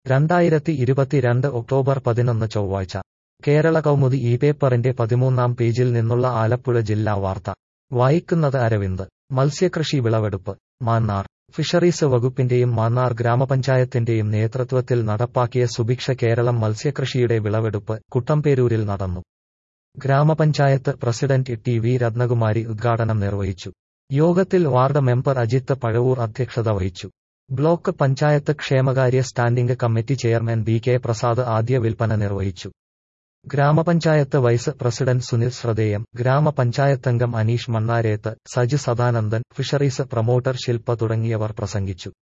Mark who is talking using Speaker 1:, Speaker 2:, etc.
Speaker 1: രണ്ടായിരത്തി ഇരുപത്തിരണ്ട് ഒക്ടോബർ പതിനൊന്ന് ചൊവ്വാഴ്ച കേരള കൗമുദി ഈ പേപ്പറിന്റെ പതിമൂന്നാം പേജിൽ നിന്നുള്ള ആലപ്പുഴ ജില്ലാ വാർത്ത വായിക്കുന്നത് അരവിന്ദ് മത്സ്യകൃഷി വിളവെടുപ്പ് മാന്നാർ ഫിഷറീസ് വകുപ്പിന്റെയും മാന്നാർ ഗ്രാമപഞ്ചായത്തിന്റെയും നേതൃത്വത്തിൽ നടപ്പാക്കിയ സുഭിക്ഷ കേരളം മത്സ്യകൃഷിയുടെ വിളവെടുപ്പ് കുട്ടമ്പേരൂരിൽ നടന്നു ഗ്രാമപഞ്ചായത്ത് പ്രസിഡന്റ് ടി വി രത്നകുമാരി ഉദ്ഘാടനം നിർവഹിച്ചു യോഗത്തിൽ വാർഡ് മെമ്പർ അജിത്ത് പഴവൂർ അധ്യക്ഷത വഹിച്ചു ബ്ലോക്ക് പഞ്ചായത്ത് ക്ഷേമകാര്യ standing committee chairman B K Prasad ആദ്യ വിൽപ്പന നിർവഹിച്ചു ഗ്രാമപഞ്ചായത്ത് വൈസ് പ്രസിഡന്റ് സുനിൽ ശ്രദ്ധേയം ഗ്രാമപഞ്ചായത്തംഗം അനീഷ് മണ്ണാരേത്ത് സജി സദാനന്ദൻ ഫിഷറീസ് പ്രൊമോട്ടർ ശില്പ തുടങ്ങിയവർ പ്രസംഗിച്ചു